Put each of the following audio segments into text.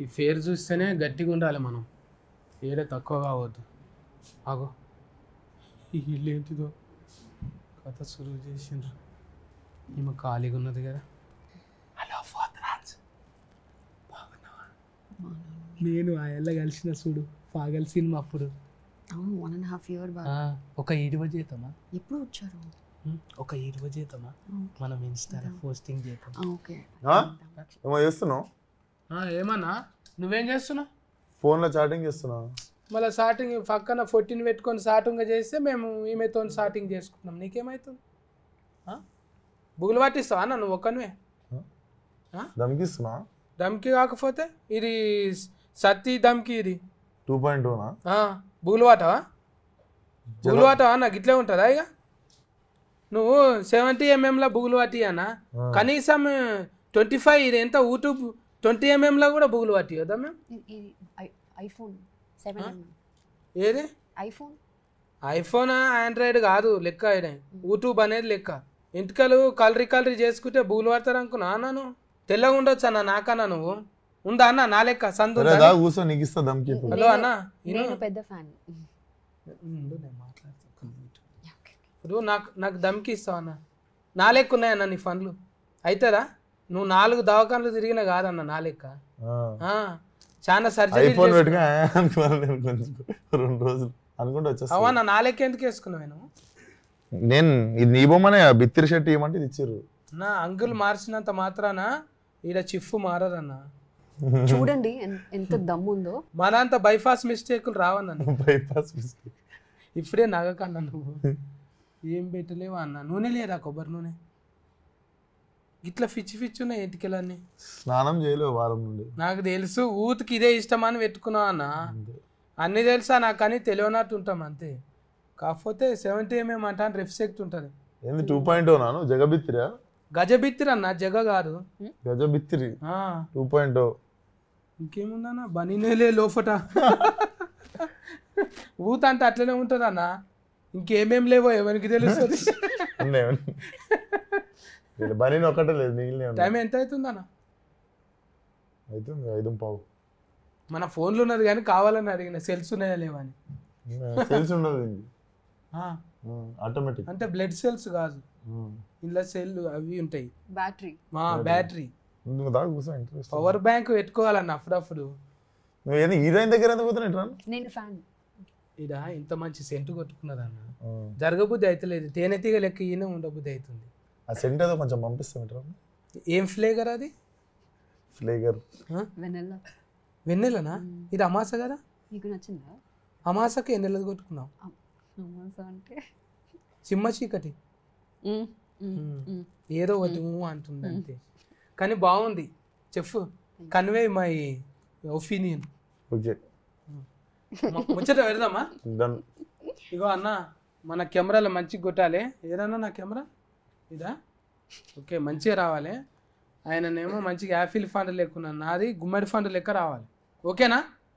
ఈ ఫేర్ చూస్తేనే గట్టిగా ఉండాలి మనం ఏడే తక్కువ కావద్దు ఆగో ఈ ఇల్లు ఏంటిదో కథ సురువు చేసిండ్రు ఈమె ఖాళీగా ఉన్నది కదా హలో ఫాదరాజ్ బాగున్నావా నేను ఆ ఎల్ల కలిసిన చూడు పాగల్ సినిమా అప్పుడు అవును one and half year back ఆ, ఒక ఇరవై జీతమా ఎప్పుడు వచ్చారు ఉం, ఒక ఇరవై జీతమా మనం ఇన్స్టాలో పోస్టింగ్ చేద్దాం ఓకే ఆ? ఏమో చేస్తున్నావు ఆ, ఏమన్నా నువ్వేం చేస్తున్నావు ఫోన్లో చాటింగ్ చేస్తున్నావు మళ్ళీ సాటింగ్ పక్కన ఫోర్టీన్ పెట్టుకొని సాటింగ్ చేస్తే మేము ఈమెతో సాటింగ్ చేసుకుంటాం నీకేమవుతుంది ఆ? బుగులు పట్టిస్తావా అన్న నువ్వు ఒక్కనివే దమ్కిస్తున్నా దమ్కి కాకపోతే ఇది సత్తి దమ్కి ఇది టూ పాయింట్ టూనా ఆ, బుగులు వాటవా బుగులు వాటవా నాకు ఇట్లే ఉంటుందా ఇక నువ్వు సెవెంటీ ఎంఎంలో బుగులు వాటి అన్న కనీసం ట్వంటీ ఫైవ్ ఇది ఎంత యూట్యూబ్ ట్వంటీ ఎంఎంలో కూడా బుగులు వాటి కదా మేము ఐఫోన్ సెవెన్ ఏది ఐఫోన్ ఐఫోన్ ఆండ్రాయిడ్ కాదు లెక్క ఆయన యూట్యూబ్ అనేది లెక్క ఇంటికలు కలరీ కలరీ చేసుకుంటే బూలు పడతారు అనుకున్నా అన్నాను తెల్లగా ఉండొచ్చు అన్న నాకన్నా నువ్వు ఉందా అన్న నా లెక్క సందు ఉందా? సరేదా కూర్చో నీకు ఇస్తా దమ్కి ఇప్పుడు హలో అన్న ఇను. నేను పెద్ద ఫ్యాన్ ఉండు, నేను మాట్లాడతా ఒక్క నిమిషం. ఇప్పుడు నాకు నాకు దమ్కి ఇస్తావు అన్న నా లెక్క ఉన్నాయన్న నీ ఫండ్లు అవుతుందా నువ్వు నాలుగు దవాఖానలు తిరిగినా కాదన్న నా లెక్క ఆ, చాలా సర్జరీ ఐఫోన్ పెట్టుగా అనుకున్నాను నేను కొంచెం రెండు రోజులు అనుకుంటే వచ్చేస్తా అవన్న నా లెక్క ఎందుకు వేసుకున్నావు నేను నేను ఇది నీ బొమ్మనే బిత్తిరి షర్ట్ ఇవ్వమంటే ఇది ఇచ్చారు నా అంకుల్ మార్చినంత మాత్రాన ఈడ చిఫ్ మారదన్న చూడండి ఎన్- ఎంత దమ్ము ఉందో మనంత బైపాస్ మిస్టేకులు రావన్న నీకు. బైపాస్ ఇప్పుడే నగకన్నా నువ్వు ఏం పెట్టలేవు అన్న నూనె లేదా కొబ్బరి నూనె ఇట్లా ఫిచ్చి ఫిచ్చి ఉన్నాయి ఎంటికెళ్ళని స్నానం చేయలేవు వారం నుండి నాకు తెలుసు ఊతికి ఇదే ఇష్టం అని పెట్టుకున్నావు అన్న అన్నీ తెలుసా నాకు కానీ తెలియనట్టు ఉంటాం అంతే కాకపోతే సెవెంటీ ఎంఎం అంటాను రిఫ్సెక్ట్ ఉంటుంది ఏంది టూ పాయింట్ ఓ నాను జగబిత్తిరా గజబిత్తిరి అన్న జగ కాదు గజబిత్తిరి ఆ, టూ పాయింట్ ఓ ఇంకేముందన్న బనీనేలే లోపట ఊత అంటే అట్లనే ఉంటుంది అన్న ఇంకేమేం లేవో ఎవరికి తెలుస్తుంది ఉన్నాయి బనీని ఒక్కటే లేదు మిగిలిన టైం ఎంత అవుతుంది అన్న అవుతుంది ఐదు పావు మన ఫోన్లో ఉన్నది కానీ కావాలని అడిగిన సెల్స్ ఉన్నాయా లేవా అని తెలిసి ఉండదు దీనికి ఆ, ఆటోమేటిక్ అంటే బ్లడ్ సెల్స్ కాదు ఇందులో సెల్ అవి ఉంటాయి బ్యాటరీ మా బ్యాటరీ నువ్వు దాకా కూర్చో ఇంట్రెస్ట్ పవర్ బ్యాంక్ పెట్టుకోవాలన్న అప్పుడప్పుడు నువ్వు ఏంది హీరోయిన్ దగ్గర ఎందుకు పోతున్నావు ఇట్లా నేను ఫ్యాన్ ఇడ ఇంత మంచి సెంట్ కొట్టుకున్నదన్న జరగబుద్ధి అవుతలేదు తేనెతీగ లెక్క ఈయన ఉండబుద్ధి అవుతుంది ఆ సెంట్ ఏదో కొంచెం పంపిస్తాం ఇట్లా ఏం ఫ్లేగర్ అది ఫ్లేగర్ ఆ? వెనెల్లా వెన్నెలనా ఇది అమాస కదా నీకు నచ్చిందా అమాసకి ఎన్నెలది కొట్టుకున్నాం అమాస అంటే చిమ్మ చీకటి మ్మ్, మ్మ్, మ్మ్. ఏదో ఒకటి ఊ అంటుంది అంతే కానీ బాగుంది చెప్పు కన్వే మై ఒపీనియన్ ఓకే ముచ్చట పెడదామా డన్ ఇగో అన్న మన కెమెరాలో మంచిగా కొట్టాలి ఏదన్నా నా కెమెరా ఇదా ఓకే మంచిగా రావాలి ఆయననేమో మంచిగా యాపిల్ ఫండ్ లెక్కున్నా నాది గుమ్మడి ఫండ్ లెక్క రావాలి ఓకేనా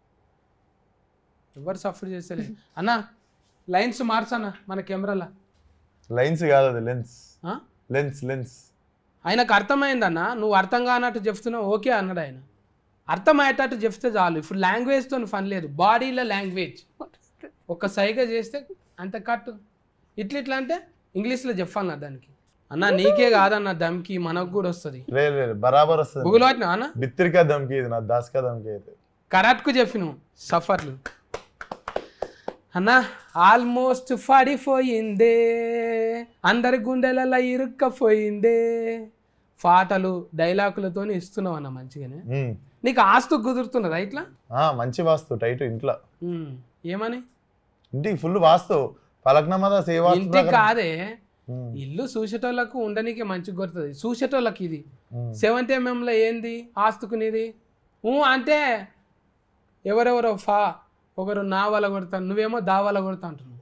ఎవరు సఫర్ చేస్తలే అన్న లైన్స్ మార్చన్న మన కెమెరాలో లైన్స్ కాదు అది లెన్స్ ఆ? లెన్స్ లెన్స్ ఆయనకు అర్థమైందన్న నువ్వు అర్థం కానట్టు చెప్తున్నావు ఓకే అన్నాడు ఆయన అర్థమయ్యేటట్టు చెప్తే చాలు ఇప్పుడు లాంగ్వేజ్తో పని లేదు బాడీలో లాంగ్వేజ్ ఒక సైగ చేస్తే అంత కట్టు ఇట్లా ఇట్లా అంటే ఇంగ్లీష్లో చెప్పాలన్న దానికి అన్న నీకే కాదన్న దమ్కి మనకు కూడా వస్తుంది లే లే బరాబర్ వస్తుంది గుగులు వాటినా అన్న బిత్తిరికా దమ్కి ఇది నా దాస్కా దమ్కి అయితే కరాట్కు చెప్పిన సఫర్లు అన్న ఆల్మోస్ట్ పడిపోయిందే అందరి గుండెలలో ఇరుక్కపోయిందే పాటలు డైలాగులతో ఇస్తున్నావు అన్న మంచిగానే మ్మ్. నీకు ఆస్తు కుదురుతున్నదా ఇట్లా ఆ, మంచి వాస్తు టైట్ ఇంట్లో ఉమ్, ఏమని ఇంటికి ఫుల్ వాస్తు పలక్నమద సేవా ఇంటికి కాదే ఇల్లు చూసేటోళ్ళకు ఉండనీకే మంచిగా కొడుతుంది చూసేటోళ్ళకి ఇది సెవెంత్ ఎంఎంలో ఏంది ఆస్తుకునేది ఊ అంటే ఎవరెవరో ఫా ఒకరు నా వల్ల కొడతాను నువ్వేమో దా వల్ల కొడతా అంటున్నావు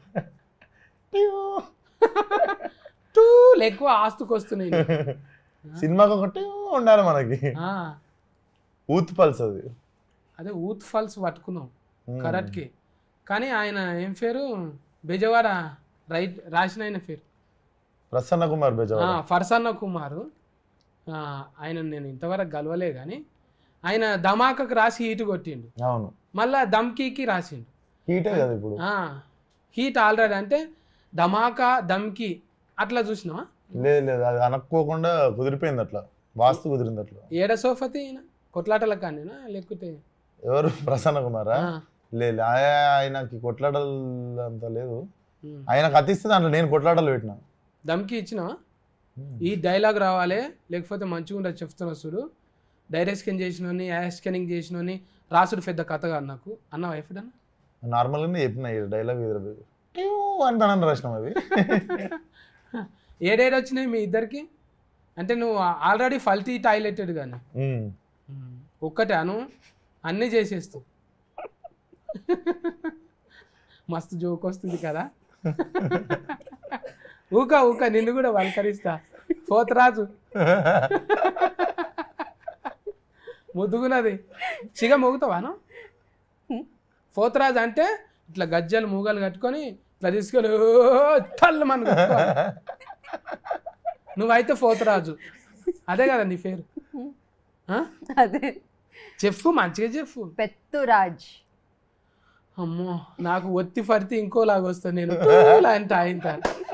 టూ ఎక్కువ ఆస్తుకు వస్తున్నాయి సినిమాకి ఒకటి ఉండాలి మనకి ఆ, ఊత్ పల్స్ అది అదే ఊత్ ఫాల్స్ పట్టుకున్నాం కరెక్ట్కి కానీ ఆయన ఏం పేరు బెజవాడ రైట్ రాసిన ఆయన పేరు ప్రసన్న కుమార్ బెజవాడ ఆ, ఫర్సన్న కుమారు ఆ, ఆయన నేను ఇంతవరకు గలవలే కానీ ఆయన ధమాకకు రాసి హీట్ కొట్టిండు అవును మళ్ళా దమ్కీకి రాసిండు హీటే కదా ఇప్పుడు ఆ, హీట్ ఆల్రెడీ అంటే ధమాకా దమ్కి అట్లా చూసినావా లేదు లేదు అది అనుకోకుండా కుదిరిపోయింది అట్లా వాస్తు కుదిరింది అట్లా ఏడ సోఫతి ఈయన కొట్లాటల కానీనా లేకపోతే ఎవరు ప్రసన్న కుమారా ఆ, లేదు ఆయ- ఆయనకి కొట్లాటలు అంత లేదు ఉమ్. ఆయనకు అతిస్తే దాంట్లో నేను కొట్లాటలు పెట్టిన దమ్కి ఇచ్చినావా ఈ డైలాగ్ రావాలి లేకపోతే మంచిగా ఉండదు చెప్తున్నా చూడు డైరెక్ట్ స్కాన్ చేసినోని యాష్ స్కానింగ్ చేసినోని రాసుడు పెద్ద కథ కాదు నాకు అన్న వైఫ్ అన్న నార్మల్గానే చెప్పిన ఈ డైలాగ్ అంటానని రాసినాం అది ఏడేడు వచ్చినాయి మీ ఇద్దరికి అంటే నువ్వు ఆల్రెడీ ఫల్టీ టాయిలెటెడ్ కానీ ఉమ్. ఒక్కటే అను అన్నీ చేసేస్తావు మస్తు జోక్ వస్తుంది కదా ఊక ఊక నిన్ను కూడా వలకరిస్తా పోతరాజు ముద్దుగున్నది సిగ మోగుతావాను పోతరాజు అంటే ఇట్లా గజ్జలు మూగలు కట్టుకొని ఇట్లా తీసుకొని ఓ తల్లు మన నువ్వైతే పోతరాజు అదే కదా నీ పేరు ఆ? అదే చెప్పు మంచిగా చెప్పు పెత్తురాజ్ అమ్మో నాకు ఒత్తి పడితే ఇంకోలాగా వస్తుంది నేను అంటే ఆయన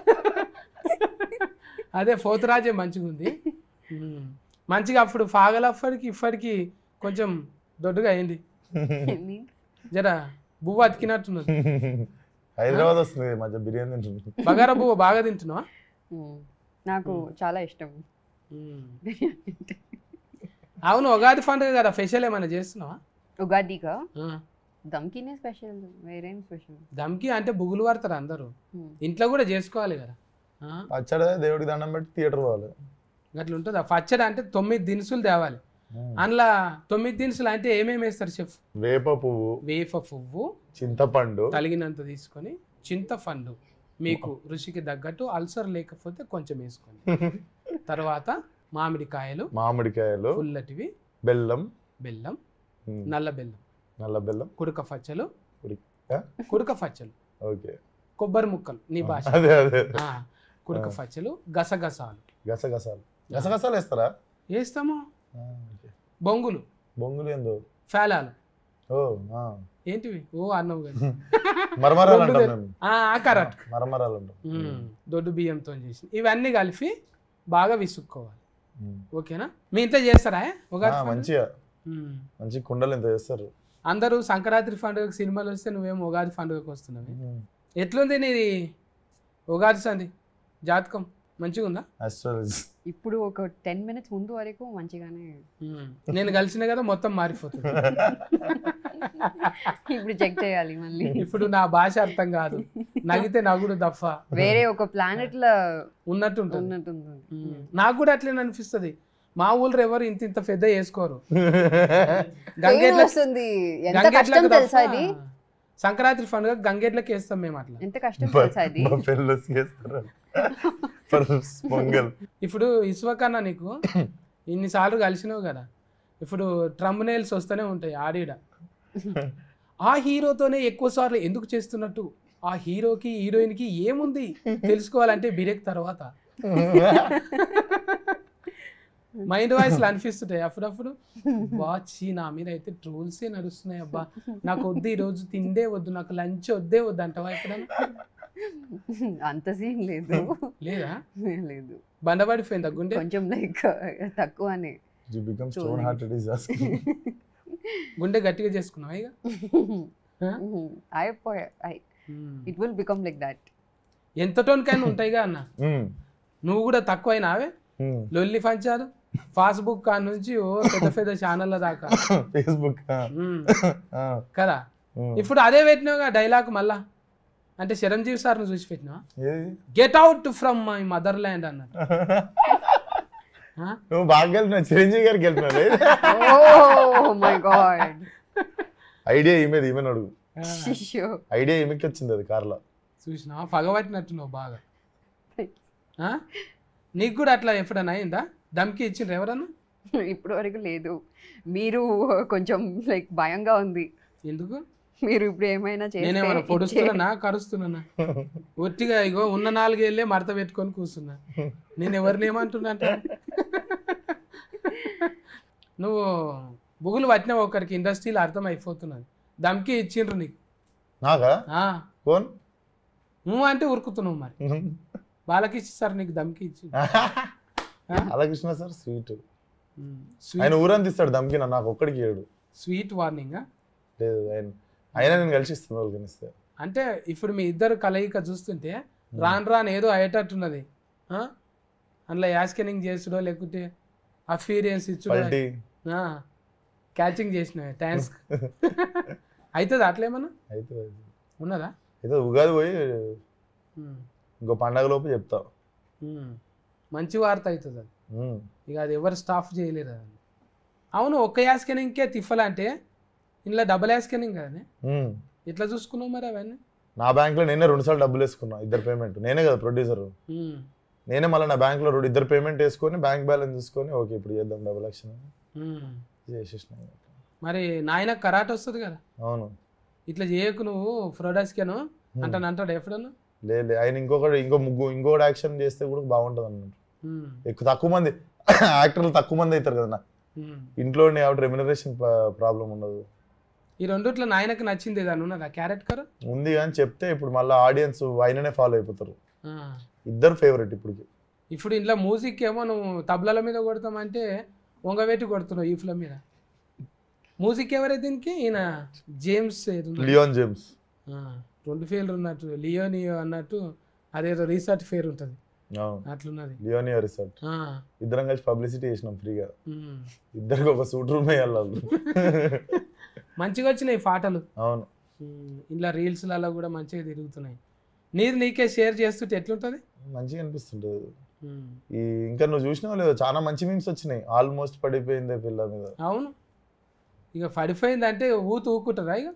అదే పోతురాజే మంచిగా ఉంది ఉమ్. మంచిగా అప్పుడు ఫాగలప్పటికి ఇప్పటికి కొంచెం దొడ్డుగా అయింది జర బువ్వ అతికినట్టున్నది హైదరాబాద్ వస్తుంది ఈ మధ్య బిర్యానీ తింటుంది బగారా బువ్వ బాగా తింటున్నావా మ్మ్. నాకు చాలా ఇష్టం ఉమ్. బిర్యానీ అంటే. అవును ఉగాది పండుగ కదా స్పెషల్ ఏమైనా చేస్తున్నావా ఉగాదిగా ఆ. దమ్కినే స్పెషల్ వేరేం స్పెషల్ దమ్కి అంటే బుగులు పడతారు అందరూ ఇంట్లో కూడా చేసుకోవాలి కదా ఆ? పచ్చడి దేవుడికి దండం పెట్టి థియేటర్ పోవాలి అట్లా ఉంటుంది పచ్చడి అంటే తొమ్మిది దినుసులు తేవాలి అందులో తొమ్మిది దినుసులు అంటే ఏమేమి వేస్తారు చెఫ్ వేప పువ్వు వేప పువ్వు చింతపండు తలిగినంత తీసుకొని చింతపండు మీకు రుచికి తగ్గట్టు అల్సర్ లేకపోతే కొంచెం వేసుకోండి తర్వాత మామిడికాయలు మామిడికాయలు పుల్లటివి బెల్లం బెల్లం ఉమ్, నల్ల బెల్లం నల్ల బెల్లం కుడక పచ్చలు ఉడిక ఆ? కుడక పచ్చలు ఓకే కొబ్బరి ముక్కలు నీ భాష అదే అదే ఆ, కుడక పచ్చలు గసగసాలు గసగసాలు గసగసాలు వేస్తారా వేస్తాము ఆ, ఓకే. బొంగులు బొంగులు ఏందో ఫేలాలు ఓ ఆ. ఏంటివి ఓ అన్నవు కదా మరమరాలు బొంగు అంటాం తె- మేము ఆ, కరెక్ట్ మరమరాలు అంటాం ఉమ్, దొడ్డు బియ్యంతో చేసి ఇవన్నీ కలిపి బాగా విసుక్కోవాలి ఉమ్. ఓకేనా మీ ఇంత చేస్తారా ఆ, ఉగాది పండుగ? మంచిగా ఉమ్. మంచి కుండలు ఎంత చేస్తారు అందరూ సంక్రాంతి పండుగకి సినిమాలు వస్తే నువ్వేమో ఉగాది పండుగకి వస్తున్నావు ఎట్లుంది నీది ఉగాది సంది జాతకం మంచిగా ఉందా ఆస్ట్రాలజీ ఇప్పుడు ఒక టెన్ మినిట్స్ ముందు వరకు మంచిగానే ఉమ్. నేను కలిసిన కదా మొత్తం మారిపోతుంది ఇప్పుడు చెక్ చేయాలి మళ్ళీ ఇప్పుడు నా భాష అర్థం కాదు నగితే నగుడు దఫ వేరే ఒక ప్లానెట్ లో ఉన్నట్టు ఉంటుంది ఉన్నట్టుంది ఉమ్. నాకు కూడా అట్లనే అనిపిస్తుంది మా ఊళ్ళో ఎవరు ఇంత ఇంత పెద్ద వేసుకోరు పెయిన్ గంగేట్ల వస్తుంది ఎంత గంగేట్లకు కష్టం తెలుసా తప్ప ఇది సంక్రాంతి పండుగ గంగేట్లకి వేస్తాం మేము అట్లా ఎంత కష్టం తెలుసా ఇది మా పెళ్ళి చేస్తారు ఫర్ పొంగల్ ఇప్పుడు ఇసువకన్నా నీకు ఇన్నిసార్లు కలిసినావు కదా ఇప్పుడు ట్రంబ్ నెయిల్స్ వస్తూనే ఉంటాయి ఆడిడ ఆ హీరోతోనే ఎక్కువ సార్లు ఎందుకు చేస్తున్నట్టు ఆ హీరోకి హీరోయిన్కి ఏముంది తెలుసుకోవాలంటే బిరెక్ తర్వాత మైండ్ వాయిస్లు అనిపిస్తుంటాయి అప్పుడప్పుడు వాచి నా మీద అయితే ట్రోల్సే నడుస్తున్నాయి అబ్బా నాకు వద్దు ఈ రోజు తిండే వద్దు నాకు లంచ్ వద్దే వద్దు అంటవా ఎప్పుడైనా అంత సీన్ లేదు లేదా లేదు బండబడిపోయింది గుండె కొంచెం లైక్ తక్కువనే you become stone hearted is asking గుండె గట్టిగా చేసుకున్నావా ఇక ఆ? అయిపోయా it will become like that ఎంత టోన్కైనా ఉంటాయిగా అన్న నువ్వు కూడా తక్కువ అయినావే లొల్లి పంచారు ఫాస్బుక్ కాడ నుంచి ఓ పెద్ద పెద్ద ఛానళ్ళ దాకా ఫేస్బుక్ ఉమ్, కదా ఇప్పుడు అదే పెట్టినావుగా డైలాగ్ మళ్ళా అంటే చిరంజీవి సార్ను చూసి పెట్టినావా ఏది get out from my motherland అన్నట్టు ఆ? నువ్వు బాగా గెలిపినావు చిరంజీవి గారికి గెలిపినావు ఓ మై గాడ్ ఐడియా ఈమెది ఈమెను అడుగు ఆ, ఐడియా ఈమెకి వచ్చింది అది కార్లో చూసినావా పగబట్టినట్టు నువ్వు బాగా ఆ? నీకు కూడా అట్లా ఎప్పుడైనా అయిందా దమ్కి ఇచ్చిండ్రు ఎవరన్నా ఇప్పటి వరకు లేదు మీరు కొంచెం లైక్ భయంగా ఉంది ఎందుకు మీరు ఇప్పుడు ఏమైనా నేనేమన్నా చేస్తే పొడుస్తున్నా కరుస్తున్నానా ఒట్టిగా ఇగో ఉన్న నాలుగేళ్ళే మడత పెట్టుకొని కూర్చున్నా నేను ఎవరిని ఏమంటున్నా అంటే నువ్వు బుగులు పట్టిన ఒకరికి ఇండస్ట్రీలో అర్థం అయిపోతున్నది దమ్కి ఇచ్చిండ్రు నీకు నాకా ఆ, కోన్ నువ్వు అంటే ఉరుకుతున్నావు మరి బాలకిచ్చి సార్ నీకు దమ్కి ఇచ్చి అలాకృష్ణ సార్ స్వీట్ స్వీట్ ఆయన ఊరంతా ఇస్తాడు దమ్కి నాకు ఒక్కడికి ఏడు స్వీట్ వార్నింగ్ లేదు ఆయన అయినా నేను కలిసి ఇస్తాను వాళ్ళకి ఇస్తే అంటే ఇప్పుడు మీ ఇద్దరు కలయిక చూస్తుంటే రాను రాను ఏదో అయ్యేటట్టున్నది ఆ? అందులో యాస్కెనింగ్ చేసుడో లేకుంటే అఫీరియన్స్ ఇచ్చుడో పల్టీ క్యాచింగ్ చేసిన థ్యాంక్స్ అవుతుంది అట్లేమన్నా అయితే ఉన్నదా అయితే ఉగాది పోయి ఉమ్, ఇంకో పండగ లోపు చెప్తా ఉమ్. మంచి వార్త అవుతుంది అది ఉమ్. ఇక అది ఎవరు స్టాఫ్ చేయలేరు అది అవును ఒక్క యాస్కెనింగ్కే తిఫలంటే ఇందులో డబల్ యాస్కెనింగ్ కదనే ఉమ్. ఎట్లా చూసుకున్నావు మరి అవన్నీ నా బ్యాంక్లో నేనే రెండు సార్లు డబ్బులు వేసుకున్నా ఇద్దరు పేమెంట్ నేనే కదా ప్రొడ్యూసర్ ఉమ్, నేనే మళ్ళీ నా బ్యాంక్లో రెండు ఇద్దరు పేమెంట్ వేసుకొని బ్యాంక్ బ్యాలెన్స్ తీసుకొని ఓకే ఇప్పుడు చేద్దాం డబుల్ యాక్షన్ ఉమ్. చేసేసిన మరి నాయన కరాట్ వస్తుంది కదా అవును ఇట్లా చేయకు నువ్వు ఫ్రోడాస్కేను అంటాను అంటాడు ఎప్పుడన్నా లేదు లేదు. ఆయన ఇంకొకటి ఇంకో ముగ్గు ఇంకొకటి యాక్షన్ చేస్తే కూడా బాగుంటుంది అన్నట్టు ఉమ్, ఎక్కువ తక్కువ మంది యాక్టర్లు తక్కువ మంది అవుతారు కదా నా ఉమ్. ఇంట్లో కాబట్టి రెమ్యునరేషన్ ప్రాబ్లం ఉండదు ఈ రెండిట్లో నాయనకి నచ్చింది ఏదన్నా ఉన్నదా క్యారెట్ కర ఉంది కానీ చెప్తే ఇప్పుడు మళ్ళీ ఆడియన్స్ ఆయననే ఫాలో అయిపోతారు ఇద్దరు ఫేవరెట్ ఇప్పటికి ఇప్పుడు ఇంట్లో మ్యూజిక్ ఏమో నువ్వు తబలాల మీద కొడతామంటే వంగవేటి కొడుతున్నావు ఈ ఫిల్మ్ మీద మ్యూజిక్ ఎవరే దీనికి ఈయన జేమ్స్ ఏదో ఉన్నాడు. లియోన్ జేమ్స్ ఆ, రెండు ఫేర్లు ఉన్నట్టు లియోనియో అన్నట్టు అదేదో రీసెర్చ్ ఫేర్ ఉంటుంది అవును అట్లున్నది లియోనియో రిసార్ట్ ఆ, ఇద్దరం కలిసి పబ్లిసిటీ చేసినాం ఫ్రీగా ఉమ్. ఇద్దరికి ఒక సూట్ రూమ్ వేయాలి వాళ్ళు మంచిగా వచ్చినాయి పాటలు అవును ఉమ్, ఇలా రీల్స్లలో కూడా మంచిగా తిరుగుతున్నాయి నీది నీకే షేర్ చేస్తుంటే ఎట్లుంటుంది మంచిగా అనిపిస్తుంటది ఉమ్, ఈ ఇంకా నువ్వు చూసినావు లేదో చాలా మంచి మీమ్స్ వచ్చినాయి ఆల్మోస్ట్ పడిపోయిందే పిల్ల మీద అవును ఇక పడిపోయింది అంటే ఊతు ఊకుంటుందా ఇక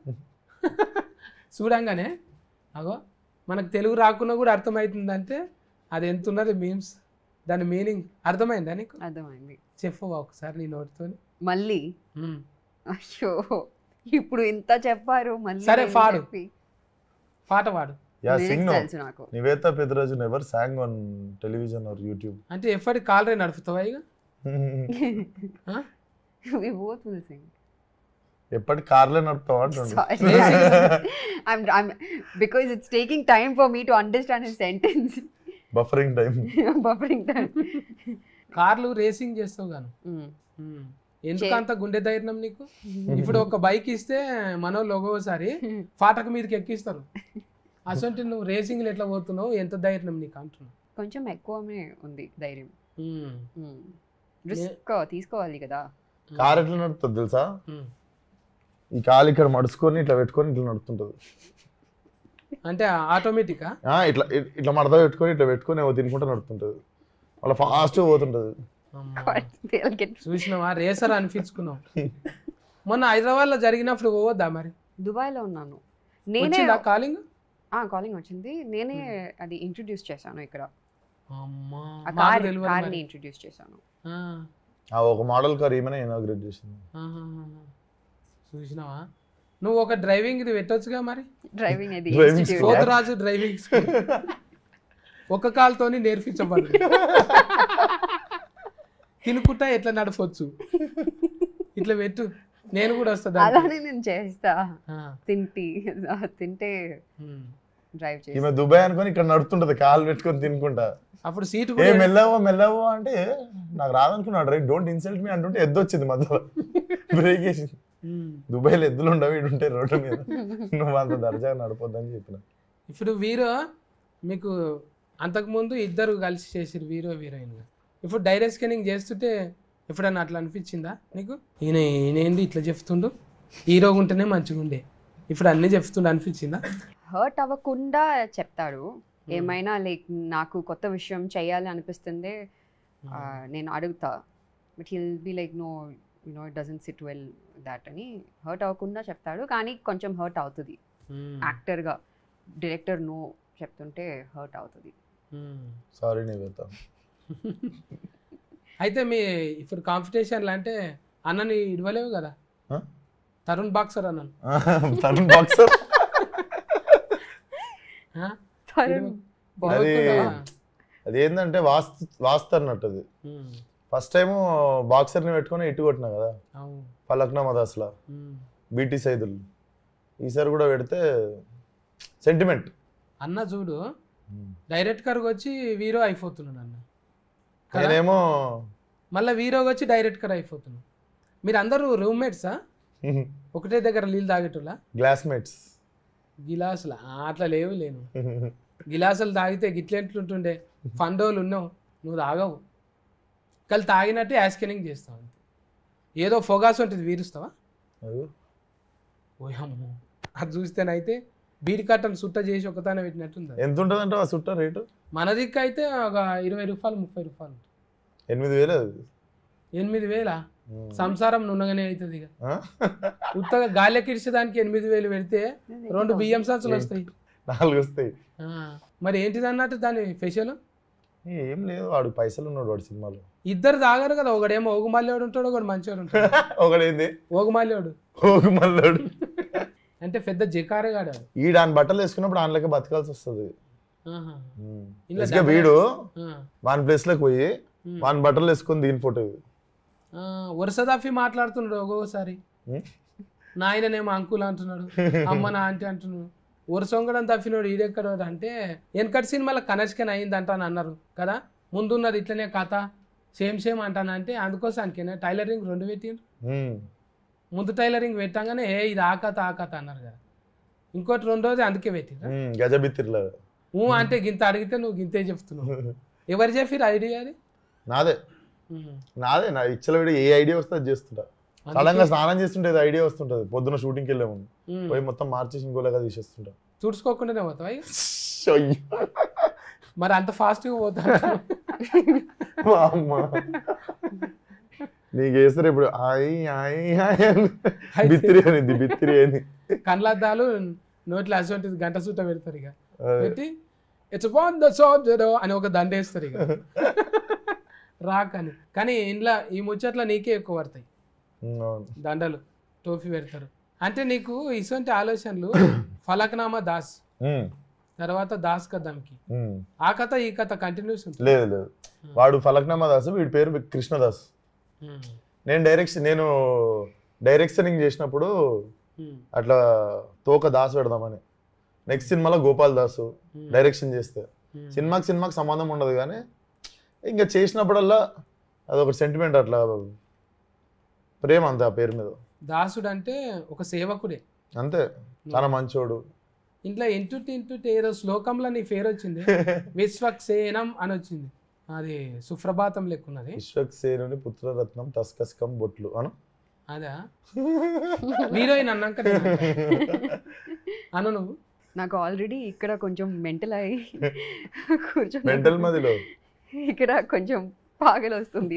చూడంగానే అగో మనకు తెలుగు రాకున్నా కూడా అర్థమవుతుందంటే అది ఎంత ఉన్నది మీమ్స్ దాని మీనింగ్ అర్థమైందా నీకు అర్థమైంది చెప్పు ఒకసారి నీ నోటితో మళ్ళీ అయ్యో ఇప్పుడు ఇంత చెప్పారు మళ్ళీ సరే, ఏం పాడు. చెప్పి? యా Lyrics సింగ్ నో తెలుసు నాకు Nivetha Peddaraju never song on television or YouTube అంటే ఎప్పటి కాలరే నడుపుతావా ఇక ఆ? we both will sing ఎప్పటి కార్లే నడుపుతావు అంటుండు Sorry. I'm, I'm because it's taking time for me to understand his sentence. Buffering time Buffering time. కార్లు రేసింగ్ చేస్తావు గాను Mm. ఉమ్. ఎందుకు అంత గుండె ధైర్యం నీకు ఇప్పుడు ఒక బైక్ ఇస్తే మనోళ్ళు ఒక్కోసారి ఫాటక మీదకి ఎక్కిస్తారు అసలు నువ్వు రేసింగ్లు ఎట్లా పోతున్నావు ఎంత ధైర్యం నీకు అంటున్నావు కొంచెం ఎక్కువనే ఉంది ధైర్యం ఉమ్. రిస్క్ తీసుకోవాలి కదా కార్ ఎట్లా నడుపుతుంది తెలుసా ఉమ్. ఈ కాలు ఇక్కడ మడుచుకొని ఇట్లా పెట్టుకొని ఇట్లా నడుపుతుంటది అంటే ఆటోమేటికా ఆ, ఇట్లా ఇ- ఇట్లా మడత పెట్టుకొని ఇట్లా పెట్టుకొని ఏవో తినుకుంటా నడుపుతుంటది వాళ్ళ ఫాస్ట్ పోతుంటది God, they'll get చూసినావా రేసర్ అనిపించుకున్నావు మొన్న హైదరాబాద్ లో జరిగినప్పుడు పోవద్దా మరి దుబాయ్లో ఉన్నాను నేనే వచ్చిందా కాలింగ్ కాలింగ్ వచ్చింది నేనే అది ఇంట్రడ్యూస్ చేశాను ఇక్కడ అమ్మా ఆ మాకు కార్ తెలియదు కార్ని మరి. ఇంట్రడ్యూస్ చేశాను ఆ, ఆ ఒక మోడల్ కార్ ఈమెనే ఇనాగ్రేట్ చేసింది ఆహాహా. చూసినావా నువ్వు ఒక డ్రైవింగ్ ఇది పెట్టొచ్చుగా మరి డ్రైవింగ్ అది Driving institute. school. Poturaju driving school ఒక కాలుతోని నేర్పించబడు తినుకుంటా ఎట్లా నడపొచ్చు ఇట్లా పెట్టు నేను కూడా వస్తా దానికి. అలానే నేను చేస్తా ఆ, తింటి తింటే ఉమ్. డ్రైవ్ చేసి ఈమె దుబాయ్ అనుకొని ఇక్కడ నడుతుంటది కాలు పెట్టుకొని తినుకుంటా అప్పుడు సీటు ఏ కూడా మెల్లవో మెల్లవో అంటే నాకు రాదనుకున్నాడు రైట్ డోంట్ ఇన్సల్ట్ మీ అంటుంటే ఎద్దు వచ్చింది మధ్యలో బ్రేక్ వేసి ఉమ్. దుబాయ్లో ఎద్దులు ఉండవు ఇటు ఉంటాయి రోడ్డు మీద నువ్వు అంత దర్జాగా నడపొద్దని చెప్పిన ఇప్పుడు వీరో మీకు అంతకుముందు ఇద్దరు కలిసి చేసిరు వీరో హీరోయిన్ ఇప్పుడు డైరెక్ట్ స్కానింగ్ చేస్తుంటే ఎప్పుడన్నా అట్లా అనిపించిందా నీకు ఈయన ఈయన ఏంది ఇట్లా చెప్తుండు హీరోగా ఉంటేనే మంచిగా ఉండే ఇప్పుడు అన్నీ చెప్తుండు అనిపించిందా హర్ట్ అవ్వకుండా చెప్తాడు ఏమైనా లైక్ నాకు కొత్త విషయం చేయాలి అనిపిస్తుంది ఆ, నేను అడుగుతా but he'll be like no you know it doesn't sit well that అని హర్ట్ అవ్వకుండా చెప్తాడు కానీ కొంచెం హర్ట్ అవుతుంది ఉమ్. యాక్టర్గా డైరెక్టర్ నో చెప్తుంటే హర్ట్ అవుతుంది ఉమ్. సారీ నివేత అయితే మీ ఇప్పుడు కాంపిటీషన్లు అంటే అన్నని ఇడవలేవు కదా ఆ? తరుణ్ బాక్సర్ అన్నను తరుణ్ బాక్సర్ ఆ? తరుణ్ అది ఇడవకుండా? అది ఏంటంటే వాస్తు వాస్తు అన్నట్టు అది ఉమ్. ఫస్ట్ టైం బాక్సర్ని పెట్టుకొని ఇటు కొట్టినా కదా అవును పలక్నామా దాస్లా ఉమ్. బీటీ సైదులు ఈసారి కూడా పెడితే సెంటిమెంట్ అన్న చూడు డైరెక్ట్ కర్కి వచ్చి వీరో అయిపోతున్నాడు అన్న కదా? నేనేమో మళ్ళీ వీరోకి వచ్చి డైరెక్ట్ కర్ అయిపోతున్నాడు మీరు అందరూ రూమ్మేట్సా ఒకటే దగ్గర నీళ్ళు తాగేటోళ్ళ గ్లాస్మేట్స్ గిలాసులు అట్లా లేవు లేను గిలాసులు తాగితే గిట్లెట్లుంటుండే ఫండోలు ఉన్నావు నువ్వు తాగవు కళ్ళు తాగినట్టే యాస్కెనింగ్ చేస్తావు అంతే ఏదో ఫొగాస్ ఉంటుంది వీరుస్తావా ఓయమ్మో అది చూస్తేనైతే బీడి కట్టను సుట్ట చేసి ఒకతానే పెట్టినట్టుంది అది. ఎంత ఉంటుందంటే ఆ చుట్ట రేటు మన దిక్కు అయితే ఒక ఇరవై రూపాయలు ముప్పై రూపాయలు ఉంటుంది. ఎనిమిది వేలు అది ఎనిమిది వేల ఉమ్. సంసారం నున్నగానే అవుతుంది ఇక ఆ? ఉత్తగా గాలి దానికి ఎనిమిది వేలు పెడితే రెండు బియ్యం సంచులు వస్తాయి నాలుగు వస్తాయి ఆ, మరి ఏంటిది అన్నట్టు దాని ఫెషల్ ఏం లేదు వాడు పైసలు ఉన్నాడు వాడు సినిమాలో ఇద్దరు తాగారు కదా ఒకడేమో ఓగుమల్లేవాడు ఉంటాడు ఒకడు మంచివాడు ఉంటాడు ఒకడేంది ఓగుమల్లేవాడు ఓగు మల్లాడు అంటే పెద్ద జకారే కాడు వాడు. ఈ దాని బట్టలు వేసుకున్నప్పుడు దానిలోకి బతకాల్సి వస్తుంది ఆహా. ఉమ్. ఇలా ఇసుక వీడు ఆ, వాని ప్లేస్ లోకి పోయి ఉమ్. వాని బట్టలు వేసుకొని దీని ఫోటో ఇది. ఆ, వరుస తప్పి మాట్లాడుతున్నాడు ఒక్కొక్కసారి ఉమ్. నాయననేమో అంకుల్ అంటున్నాడు అమ్మ నా ఆంటీ అంటున్నాడు వరుసొంగడం తప్పినోడు ఈడెక్కడ అంటే వెనకటి సినిమాలో కనెక్షన్ అయిందంట అని అన్నారు కదా ముందున్నది ఇట్లనే కథ సేమ్ సేమ్ అంటాను అంటే అందుకోసానికేనా టైలరింగ్ రెండు పెట్టిండ్రు ఉమ్. ముందు టైలరింగ్ పెట్టంగానే ఏ ఇది ఆ కథ ఆ కథ అన్నారు కదా ఇంకోటి రెండు రోజు అందుకే పెట్టిండ్రు ఉమ్. గజబిత్తిర్లా ఊ అంటే గింత అడిగితే నువ్వు గింతే చెప్తున్నావు ఎవరు చెప్పిరు ఐడియా అది నాదే ఉమ్. నాదే నా ఇచ్చల వీడు ఏ ఐడియా వస్తే అది చేస్తుంటా అందుకే- సడన్ గా స్నానం చేస్తుంటే ఏదో ఐడియా వస్తుంటది పొద్దున షూటింగ్కి వెళ్ళే ముందు ఉమ్. పోయి మొత్తం మార్చేసి ఇంకోలాగా తీసేస్తుంటా తుడుచుకోకుండానే పోతావా ఇక? అయ్యో. మరి అంత ఫాస్ట్గా పోతా మా అమ్మ. నీకు వేస్తారు ఇప్పుడు ఆయ్ ఆయ్ ఆయ్ అని బిత్తిరి అనింది బిత్తిరి అని కళ్ళద్దాలు నోట్లో అసోంటిది గంట సుట్ట పెడతారు ఇక అదే. పెట్టి ఇట్స్ వాన్ ద సోల్జర్ అని ఒక దండ వేస్తారు ఇక రాక్ అని కానీ ఇంట్లో ఈ ముచ్చట్లో నీకే ఎక్కువ పడతాయి ఉమ్, అవును. దండలు టోఫీ పెడతారు అంటే నీకు ఇటువంటి ఆలోచనలు ఫలక్నామా దాస్ ఉమ్, తర్వాత దాస్ కదమ్కి ఉమ్. ఆ కథ ఈ కథ కంటిన్యూస్ ఉంటుంది లేదు లేదు వాడు ఫలక్నామా దాస్ వీడి పేరు కృష్ణదాస్ ఉమ్, నేను డైరెక్షన్ నేను డైరెక్షనింగ్ చేసినప్పుడు ఉమ్, అట్లా తోక దాస్ పెడదామని నెక్స్ట్ సినిమాలో గోపాల్ దాసు ఉమ్, డైరెక్షన్ చేస్తే ఉమ్. సినిమాకి సినిమాకి సంబంధం ఉండదు కానీ ఇంకా చేసినప్పుడల్లా అదొక సెంటిమెంట్ అట్లా ప్రేమ అంతే ఆ పేరు మీద దాసుడు అంటే ఒక సేవకుడే అంతే చాలా మంచోడు ఇంట్లో ఇంటు ఇంటు ఏదో శ్లోకంలో నీ పేరు వచ్చింది విశ్వక్సేనం అని వచ్చింది అది సుప్రభాతం లెక్కున్నది విశ్వక్సేనుని పుత్రరత్నం తస్కస్కం బొట్లు అను అదా హీరోయిన్ అన్నాక నేను అంటా. అను నువ్వు నాకు ఆల్రెడీ ఇక్కడ కొంచెం మెంటల్ అయ్యి కూర్చొని మెంటల్ మదిలో ఇక్కడ కొంచెం పాగలు వస్తుంది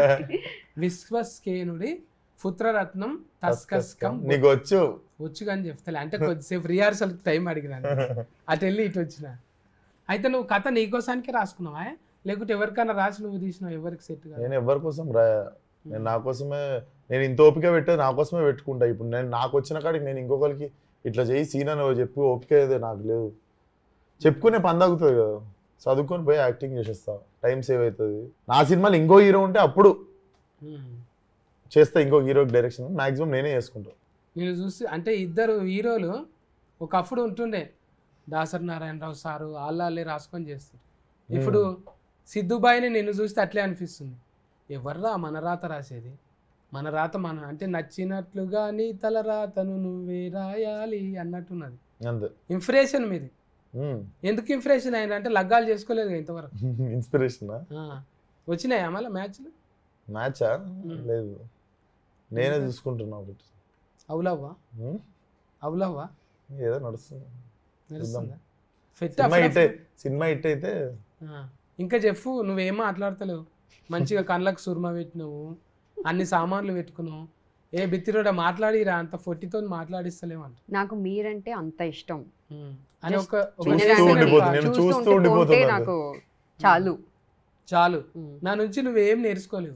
విశ్వస్కేనుడి పుత్రరత్నం తస్కస్కం నీకు వచ్చు వచ్చు కానీ చెప్తలే అంటే కొద్దిసేపు రిహార్సల్ టైం అడిగినాను అటు వెళ్ళి ఇటు వచ్చిన అయితే నువ్వు కథ నీకోసానికి రాసుకున్నావా లేకుంటే ఎవరికైనా రాసి నువ్వు తీసినావు ఎవరికి సెట్ కాదు నేను ఎవరి కోసం రాయా నేను నా కోసమే నేను ఇంత ఓపిక పెట్టేది నా కోసమే పెట్టుకుంటా ఇప్పుడు నేను నాకు వచ్చిన కాడికి నేను ఇంకొకరికి ఇట్లా చేయి సీన్ అని చెప్పు ఓపిక అయితే నాకు లేదు చెప్పుకునే పని తగ్గుతుంది కదా చదువుకొని పోయి యాక్టింగ్ చేసేస్తా టైం సేవ్ అవుతుంది నా సినిమాలో ఇంకో హీరో ఉంటే అప్పుడు ఉమ్. చేస్తా ఇంకో హీరోకి డైరెక్షన్ మాక్సిమం నేనే చేసుకుంటా నేను చూసి అంటే ఇద్దరు హీరోలు ఒకప్పుడు ఉంటుండే దాసరి నారాయణరావు సారు వాళ్ళే రాసుకొని చేస్తారు ఇప్పుడు సిద్ధుబాయిని నిన్ను చూస్తే అట్లే అనిపిస్తుంది ఎవర్రా మన రాత రాసేది మన రాత మన అంటే నచ్చినట్లుగా నీ తల రాతను నువ్వే రాయాలి అన్నట్టున్నది అంతే ఇంప్రెషన్ మీది ఎందుకు ఇంప్రెషన్ అయింది అంటే లగ్గాలు చేసుకోలేదు ఇంతవరకు ఇన్స్పిరేషన్ ఆ. వచ్చినాయా మళ్ళీ మ్యాచ్లు మ్యాచా లేదు నేనే చూసుకుంటున్నా ఒకటి అవులవ్వా ఉమ్, అవులవ్వా ఏదో నడుస్తుంది నడుస్తుందా ఫెట్ సినిమా హిట్ అప్పుడప్పుడు- సినిమా హిట్ అయితే ఆ, ఇంకా చెప్పు నువ్వేం మాట్లాడతలేవు మంచిగా కళ్ళకు సుర్మ పెట్టినావు అన్ని సామాన్లు పెట్టుకున్నావు ఏ బిత్తిరోడ మాట్లాడిరా అంత ఫొట్టితో మాట్లాడిస్తలేవు అంట నాకు మీరంటే అంత ఇష్టం ఉమ్. అని ఒక ఒక చూస్తూ నిదర్శనం ఉండిపోతుంది. కాదు. నేను చూస్తూ చూస్తూ ఉంటే పోతే ఉండిపోతున్నాను. నాకు చాలు చాలు ఉమ్. నా నుంచి నువ్వేం నేర్చుకోలేవు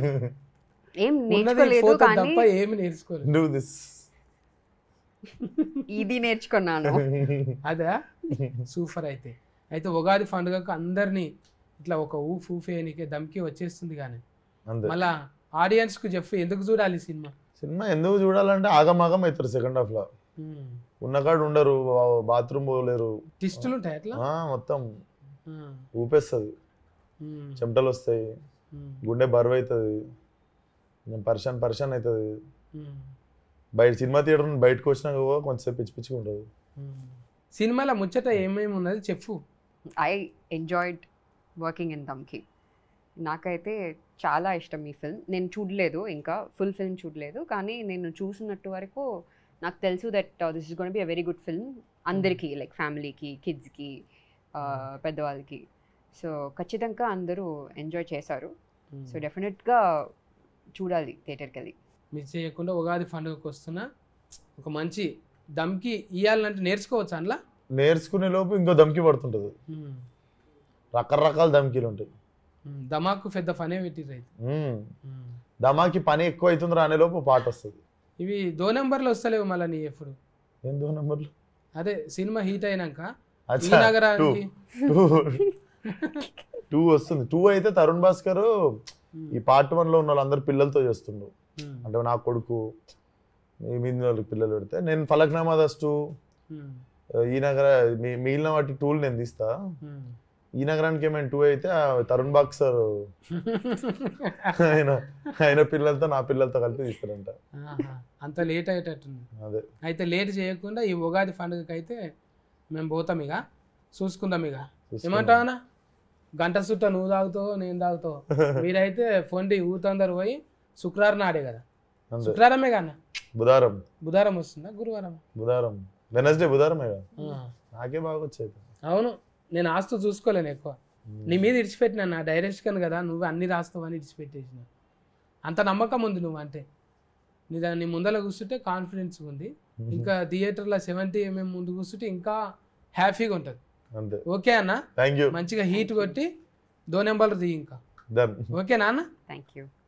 ఏం ఉన్నది నేర్చుకోలేదు photo కానీ తప్ప ఏమి నేర్చుకోలేదు డూ దిస్ ఇది నేర్చుకున్నాను అదా సూపర్ అయితే అయితే ఉగాది పండుగకు అందరినీ ఇట్లా ఒక ఊఫ్ ఊఫేయనికే దమ్కి వచ్చేస్తుంది కానీ అంతే మళ్ళా ఆడియన్స్ కు చెప్పు ఎందుకు చూడాలి ఈ సినిమా సినిమా ఎందుకు చూడాలంటే ఆగమాగం అవుతారు సెకండ్ హాఫ్ లో ఉన్న కాడ ఉండరు బాత్రూమ్ పోలేరు టిస్టులు ఉంటాయి అట్లా ఆ, మొత్తం ఆ, ఊపేస్తుంది ఉమ్, చెమటలు వస్తాయి ఉమ్, గుండె బరువు అవుతుంది పరిశాన్ పరిశాన్ అవుతుంది ఉమ్, బయట సినిమా థియేటర్ నుండి బయటకు వచ్చినాక కూడా కొంచెంసేపు పిచ్చి పిచ్చిగా ఉంటుంది ఉమ్. సినిమాలో ముచ్చట ఏమేమి ఉన్నది చెప్పు I enjoyed working in Dhamki నాకైతే చాలా ఇష్టం ఈ ఫిల్మ్ నేను చూడలేదు ఇంకా ఫుల్ ఫిల్మ్ చూడలేదు కానీ నేను చూసినట్టు వరకు నాకు తెలుసు that this is gonna be a very good film అందరికీ లైక్ ఫ్యామిలీకి కిడ్స్కి పెద్దవాళ్ళకి సో ఖచ్చితంగా అందరూ ఎంజాయ్ చేశారు సో డెఫినెట్గా చూడాలి థియేటర్కి వెళ్ళి మిస్ చేయకుండా ఉగాది పండుగకు వస్తున్నా ఒక మంచి దమ్కి ఇయ్యాలంటే నేర్చుకోవచ్చు అందులో నేర్చుకునే లోపు ఇంకో దమ్కి పడుతుంటుంది రకరకాల దమ్కీలు ఉంటాయి దమాకు పెద్ద పనే పెట్టిర్రు అయితే మ్మ్. ఉమ్. దమాకి పని ఎక్కువ అవుతుంది రానే లోపు పాట వస్తుంది ఇవి దో నెంబర్లు వస్తలేవు మళ్ళీ నీ ఎప్పుడు ఎందుకు నెంబర్లు అదే సినిమా హీట్ అయినాక ఈ అచ్చా టూ నగరానికి టూ టూ వస్తుంది టూ అయితే తరుణ్ భాస్కర్ ఈ పార్ట్ వన్ లో ఉన్న వాళ్ళందరూ పిల్లలతో చేస్తుండు ఉమ్, అంటే నా కొడుకు మీ మీద వాళ్ళకి పిల్లలు పెడితే నేను ఫలక్నామా దస్ టూ ఉమ్, ఈ నగర మీ- మిగిలిన వాటి టూల్ నేను తీస్తా ఉమ్. ఈ నగరానికి ఏమైనా టూ అయితే ఆ తరుణ్ బాక్సర్ ఆయన ఆయన పిల్లలతో నా పిల్లలతో కలిపి తీస్తారంట ఆహా, అంత లేట్ అయ్యేటట్టుంది అదే అయితే లేట్ చేయకుండా ఈ ఉగాది పండుగకి అయితే మేము పోతాం ఇక చూసుకుందాం ఇక చూసుకుందాం. ఏమంటావనా గంట సుట్ట నువ్వు తాగుతావు నేను తాగుతావు మీరైతే ఫోన్డి ఊతందరు పోయి శుక్రవారం నాడే కదా అంతే శుక్రవారమే కన్నా బుధారం బుధవారం వస్తుందా గురువారం బుధారం వెనస్డే బుధారమే కదా నాకే బాగా వచ్చేది అవును నేను ఆస్తు చూసుకోలేను ఎక్కువ నీ మీద ఇడిచిపెట్టినా నా డైరెక్షన్ కదా నువ్వు అన్ని రాస్తావు అని ఇడిచిపెట్టేసిన అంత నమ్మకం ఉంది నువ్వు అంటే నీ దాన్ని నీ ముందర కూర్చుంటే కాన్ఫిడెన్స్ ఉంది ఇంకా థియేటర్లో సెవెంటీ ఎంఎం ముందు కూర్చుంటే ఇంకా హ్యాపీగా ఉంటుంది అంతే ఓకే అన్న థ్యాంక్ యూ మంచిగా హీట్ కొట్టి దో నెంబర్లు తీ ఇంకా డన్ ఓకే నాన్న థ్యాంక్ యూ